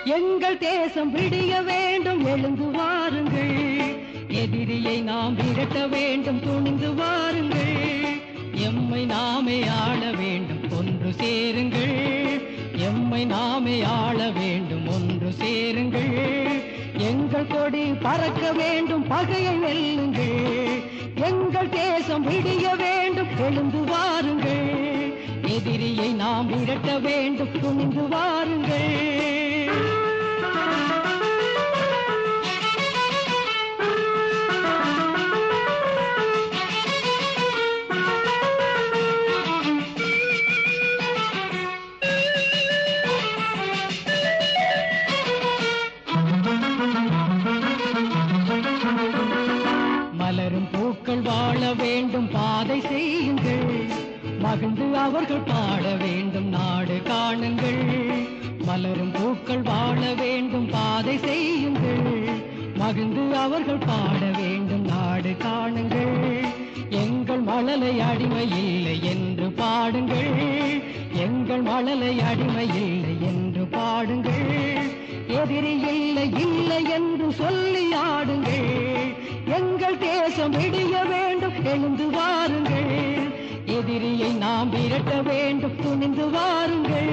எங்கள் தேசம் விடிய வேண்டும் எழுந்து வாருங்கள் எதிரியை நாம் விரட்ட வேண்டும் துணிந்து வாருங்கள் எம்மை நாமே ஆள வேண்டும் ஒன்று சேருங்கள் எம்மை நாமே ஆள வேண்டும் ஒன்று சேருங்கள் எங்கள் கொடி பறக்க வேண்டும் பகையை வெல்லுங்கள் எங்கள் தேசம் விடிய வேண்டும் எழுந்து வாருங்கள் எதிரியை நாம் விரட்ட வேண்டும் துணிந்து வாருங்கள் மலரும் பூக்கள் வாழ வேண்டும் பாதை செய்யுங்கள் மகிழ்ந்து அவர்கள் பாட வேண்டும் நாடு காணுங்கள் மலரும் பூக்கள் வாழ வேண்டும் பாதை செய்யுங்கள் மகிழ்ந்து அவர்கள் பாட வேண்டும் நாடு காணுங்கள் எங்கள் மழலை அடிமை இல்லை என்று பாடுங்கள் எங்கள் மழலை அடிமை இல்லை என்று பாடுங்கள் எதிரி இல்லை இல்லை என்று சொல்லி ஆடுங்கள் எங்கள் தேசம் விடிய வேண்டும் எழுந்து வாருங்கள் எதிரியை நாம் விரட்ட வேண்டும் துணிந்து வாருங்கள்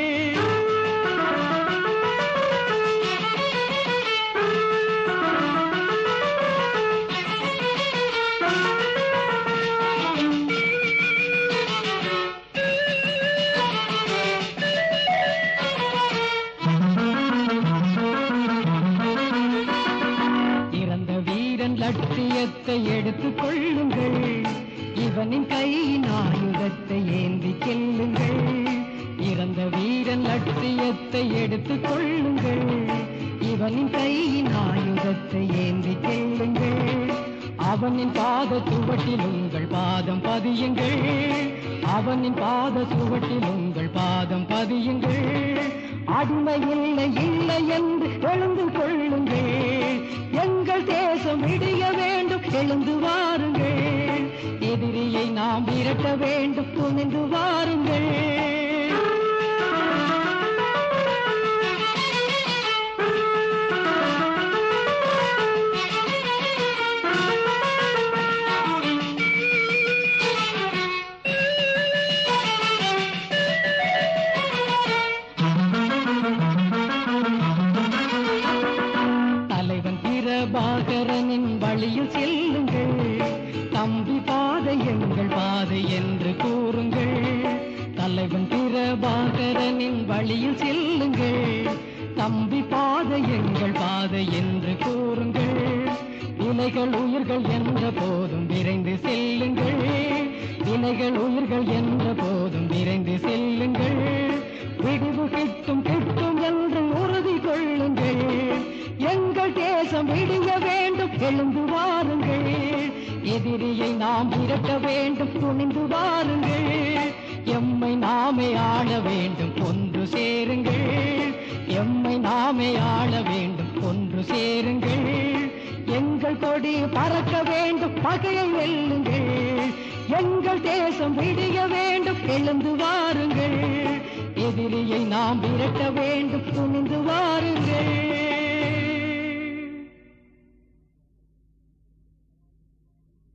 இறந்த வீரன் லட்சியத்தை எடுத்துக் கொள்ளுங்கள் இவனின் கையின் ஆயுதத்தை ஏந்தி செல்லுங்கள் இறந்த வீரன் லட்சியத்தை எடுத்துக் கொள்ளுங்கள் இவனின் கையின் ஆயுதத்தை ஏந்தி செல்லுங்கள் அவனின் பாத சுவட்டில் உங்கள் பாதம் பதியுங்கள் அவனின் பாத சுவட்டில் உங்கள் பாதம் பதியுங்கள் அடிமை இல்லை இல்லை என்று எழுந்து கொள்ளுங்கள் எங்கள் தேசம் விடிய வேண்டும் எழுந்து வாருங்கள் எதிரியை நாம் விரட்ட வேண்டும் துணிந்து வாருங்கள் தலைவன் பிரபாகரனின் வழியில் செல்லுங்கள் தம்பி பாதை எங்கள் பாதை என்று கூறுங்கள் தலைவன் பிரபாகரனின் வழியில் செல்லுங்கள் தம்பி பாதை எங்கள் பாதை என்று கூறுங்கள் வினைகள் உயிர்கள் என்ற போதும் விரைந்து செல்லுங்கள் வினைகள் உயிர்கள் என்ற போதும் விரைந்து செல்லுங்கள் விடிவு கிட்டும் கிட்டும் என்று உறுதி கொள்ளுங்கள் எங்கள் தேசம் விடிய வேண்டும் எழுந்து வாருங்கள் எதிரியை நாம் விரட்ட வேண்டும் துணிந்து வாருங்கள் எம்மை நாமே ஆள வேண்டும் ஒன்று சேருங்கள் எம்மை நாமே ஆள வேண்டும் ஒன்று சேருங்கள் எங்கள் கொடி பறக்க வேண்டும் பகையை வெல்லுங்கள் எங்கள் தேசம் விடிய வேண்டும் எழுந்து வாருங்கள் எதிரியை நாம் விரட்ட வேண்டும் துணிந்து வாருங்கள்